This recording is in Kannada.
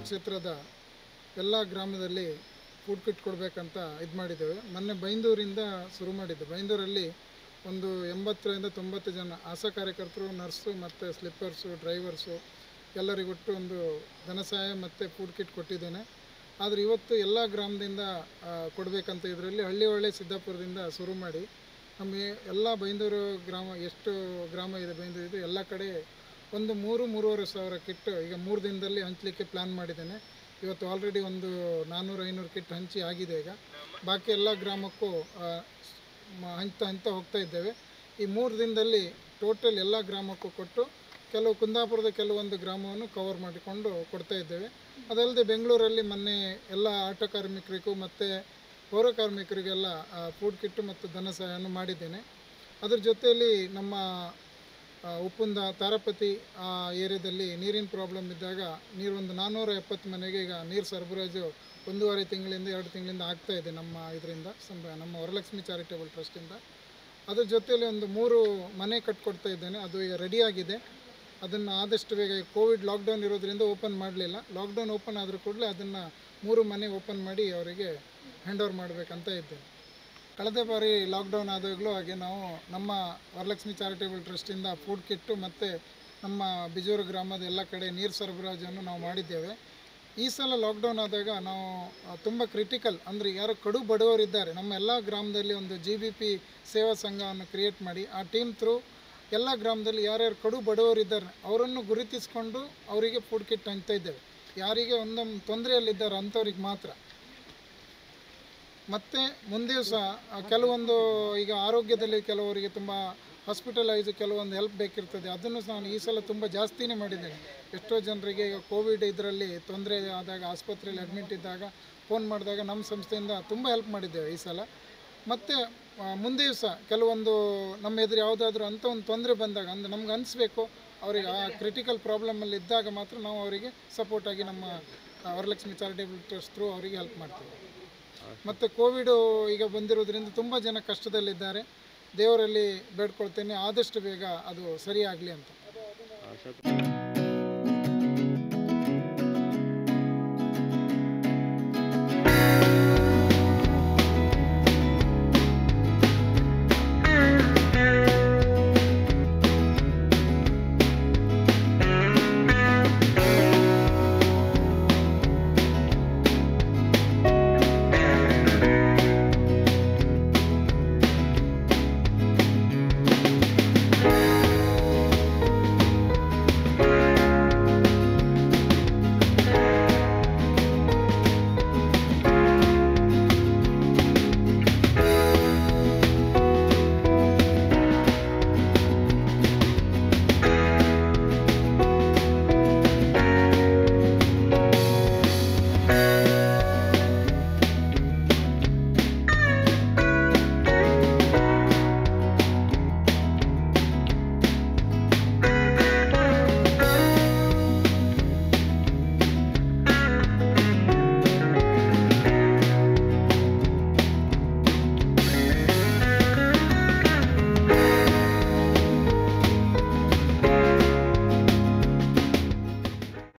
ಕ್ಷೇತ್ರದ ಎಲ್ಲ ಗ್ರಾಮದಲ್ಲಿ ಫುಡ್ ಕಿಟ್ ಕೊಡಬೇಕಂತ ಇದು ಮಾಡಿದ್ದೇವೆ ಮೊನ್ನೆ ಬೈಂದೂರಿಂದ ಶುರು ಮಾಡಿದ್ದೆ ಬೈಂದೂರಲ್ಲಿ ಒಂದು ಎಂಬತ್ತರಿಂದ ತೊಂಬತ್ತು ಜನ ಆಶಾ ಕಾರ್ಯಕರ್ತರು ನರ್ಸು ಮತ್ತು ಸ್ಲಿಪ್ಪರ್ಸು ಡ್ರೈವರ್ಸು ಎಲ್ಲರಿಗೊಟ್ಟು ಒಂದು ಧನ ಸಹಾಯ ಮತ್ತು ಫುಡ್ ಕಿಟ್ ಕೊಟ್ಟಿದ್ದೇನೆ ಆದರೆ ಇವತ್ತು ಎಲ್ಲ ಗ್ರಾಮದಿಂದ ಆ, ಕೊಡಬೇಕಂತ ಇದರಲ್ಲಿ ಹಳ್ಳಿ ಒಳ್ಳೆ ಸಿದ್ದಾಪುರದಿಂದ ಶುರು ಮಾಡಿ ನಮಗೆ ಎಲ್ಲ ಬೈಂದೂರು ಗ್ರಾಮ ಎಷ್ಟು ಗ್ರಾಮ ಇದೆ ಬೈಂದೂರು ಇದು ಎಲ್ಲ ಕಡೆ ಒಂದು ಮೂರು ಮೂರುವರೆ ಸಾವಿರ ಕಿಟ್ ಈಗ ಮೂರು ದಿನದಲ್ಲಿ ಹಂಚಲಿಕ್ಕೆ ಪ್ಲ್ಯಾನ್ ಮಾಡಿದ್ದೇನೆ ಇವತ್ತು ಆಲ್ರೆಡಿ ಒಂದು ನಾನ್ನೂರು ಐನೂರು ಕಿಟ್ ಹಂಚಿ ಆಗಿದೆ ಈಗ ಬಾಕಿ ಎಲ್ಲ ಗ್ರಾಮಕ್ಕೂ ಆ, ಮ- ಹಂಚ್ತಾ ಹಂಚ್ತಾ ಹೋಗ್ತಾ ಇದ್ದೇವೆ ಈ ಮೂರು ದಿನದಲ್ಲಿ ಟೋಟಲ್ ಎಲ್ಲ ಗ್ರಾಮಕ್ಕೂ ಕೊಟ್ಟು ಕೆಲವು ಕುಂದಾಪುರದ ಕೆಲವೊಂದು ಗ್ರಾಮವನ್ನು ಕವರ್ ಮಾಡಿಕೊಂಡು ಕೊಡ್ತಾ ಇದ್ದೇವೆ ಅದಲ್ಲದೆ ಬೆಂಗಳೂರಲ್ಲಿ ಮೊನ್ನೆ ಎಲ್ಲ ಆಟೋ ಕಾರ್ಮಿಕರಿಗೂ ಮತ್ತು ಪೌರ ಕಾರ್ಮಿಕರಿಗೆಲ್ಲ ಫುಡ್ ಕಿಟ್ಟು ಮತ್ತು ಧನ ಸಹಾಯವನ್ನು ಮಾಡಿದ್ದೇನೆ ಅದ್ರ ಜೊತೆಯಲ್ಲಿ ನಮ್ಮ ಆ, ಉಪ್ಪುಂದ ತಾರಪತಿ ಆ ಏರಿಯಾದಲ್ಲಿ ನೀರಿನ ಪ್ರಾಬ್ಲಮ್ ಇದ್ದಾಗ ನೀರು ಒಂದು ನಾನ್ನೂರ ಎಪ್ಪತ್ತು ಮನೆಗೆ ಈಗ ನೀರು ಸರಬರಾಜು ಒಂದೂವರೆ ತಿಂಗಳಿಂದ ಎರಡು ತಿಂಗಳಿಂದ ಆಗ್ತಾ ಇದೆ ನಮ್ಮ ಇದರಿಂದ ಸಂಬ ನಮ್ಮ ವರಲಕ್ಷ್ಮಿ ಚಾರಿಟೇಬಲ್ ಟ್ರಸ್ಟಿಂದ ಅದ್ರ ಜೊತೆಯಲ್ಲಿ ಒಂದು ಮೂರು ಮನೆ ಕಟ್ಕೊಡ್ತಾ ಇದ್ದೇನೆ ಅದು ಈಗ ರೆಡಿಯಾಗಿದೆ ಅದನ್ನು ಆದಷ್ಟು ಬೇಗ ಈ ಕೋವಿಡ್ ಲಾಕ್ಡೌನ್ ಇರೋದ್ರಿಂದ ಓಪನ್ ಮಾಡಲಿಲ್ಲ ಲಾಕ್ಡೌನ್ ಓಪನ್ ಆದರೂ ಕೂಡಲೇ ಅದನ್ನು ಮೂರು ಮನೆ ಓಪನ್ ಮಾಡಿ ಅವರಿಗೆ ಹ್ಯಾಂಡ್ ಓವರ್ ಮಾಡಬೇಕಂತ ಇದ್ದೇನೆ ಕಳೆದ ಬಾರಿ ಲಾಕ್ಡೌನ್ ಆದಾಗಲೂ ಹಾಗೆ ನಾವು ನಮ್ಮ ವರಲಕ್ಷ್ಮಿ ಚಾರಿಟೇಬಲ್ ಟ್ರಸ್ಟಿಂದ ಫುಡ್ ಕಿಟ್ಟು ಮತ್ತು ನಮ್ಮ ಬಿಜೂರು ಗ್ರಾಮದ ಎಲ್ಲ ಕಡೆ ನೀರು ಸರಬರಾಜನ್ನು ನಾವು ಮಾಡಿದ್ದೇವೆ ಈ ಸಲ ಲಾಕ್ಡೌನ್ ಆದಾಗ ನಾವು ತುಂಬ ಕ್ರಿಟಿಕಲ್ ಅಂದರೆ ಯಾರು ಕಡು ಬಡವರಿದ್ದಾರೆ ನಮ್ಮ ಎಲ್ಲ ಗ್ರಾಮದಲ್ಲಿ ಒಂದು ಜಿ ಬಿ ಪಿ ಸೇವಾ ಸಂಘವನ್ನು ಕ್ರಿಯೇಟ್ ಮಾಡಿ ಆ ಟೀಮ್ ಥ್ರೂ ಎಲ್ಲ ಗ್ರಾಮದಲ್ಲಿ ಯಾರ್ಯಾರು ಕಡು ಬಡವರಿದ್ದಾರೆ ಅವರನ್ನು ಗುರುತಿಸಿಕೊಂಡು ಅವರಿಗೆ ಫುಡ್ ಕಿಟ್ ಹಂಚ್ತಾ ಇದ್ದೇವೆ ಯಾರಿಗೆ ಒಂದೊಂದು ತೊಂದರೆಯಲ್ಲಿದ್ದಾರೆ ಅಂಥವ್ರಿಗೆ ಮಾತ್ರ ಮತ್ತು ಮುಂದೆ ಸಹ ಆ, ಕೆಲವೊಂದು ಈಗ ಆರೋಗ್ಯದಲ್ಲಿ ಕೆಲವರಿಗೆ ತುಂಬ ಹಾಸ್ಪಿಟಲೈಸ್ ಕೆಲವೊಂದು ಹೆಲ್ಪ್ ಬೇಕಿರ್ತದೆ ಅದನ್ನು ಸಹ ನಾನು ಈ ಸಲ ತುಂಬ ಜಾಸ್ತಿನೇ ಮಾಡಿದ್ದೇನೆ ಎಷ್ಟೋ ಜನರಿಗೆ ಈಗ ಕೋವಿಡ್ ಇದರಲ್ಲಿ ತೊಂದರೆ ಆದಾಗ ಆಸ್ಪತ್ರೆಯಲ್ಲಿ ಅಡ್ಮಿಟ್ ಇದ್ದಾಗ ಫೋನ್ ಮಾಡಿದಾಗ ನಮ್ಮ ಸಂಸ್ಥೆಯಿಂದ ತುಂಬ ಹೆಲ್ಪ್ ಮಾಡಿದ್ದೇವೆ ಈ ಸಲ ಮತ್ತು ಮುಂದೆಯೂ ಸಹ ಕೆಲವೊಂದು ನಮ್ಮ ಎದುರು ಯಾವುದಾದ್ರೂ ಅಂಥ ಒಂದು ತೊಂದರೆ ಬಂದಾಗ ಅಂದರೆ ನಮ್ಗೆ ಅನಿಸ್ಬೇಕು ಅವರಿಗೆ ಆ ಕ್ರಿಟಿಕಲ್ ಪ್ರಾಬ್ಲಮಲ್ಲಿ ಇದ್ದಾಗ ಮಾತ್ರ ನಾವು ಅವರಿಗೆ ಸಪೋರ್ಟಾಗಿ ನಮ್ಮ ಆ, ವರಲಕ್ಷ್ಮಿ ಚಾರಿಟೇಬಲ್ ಟ್ರಸ್ಟ್ ಥ್ರೂ ಅವರಿಗೆ ಹೆಲ್ಪ್ ಮಾಡ್ತೀವಿ ಮತ್ತು ಕೋವಿಡು ಈಗ ಬಂದಿರೋದ್ರಿಂದ ತುಂಬ ಜನ ಕಷ್ಟದಲ್ಲಿದ್ದಾರೆ ದೇವರಲ್ಲಿ ಬೇಡ್ಕೊಳ್ತೇನೆ ಆದಷ್ಟು ಬೇಗ ಅದು ಸರಿಯಾಗಲಿ ಅಂತ ಆಶಾ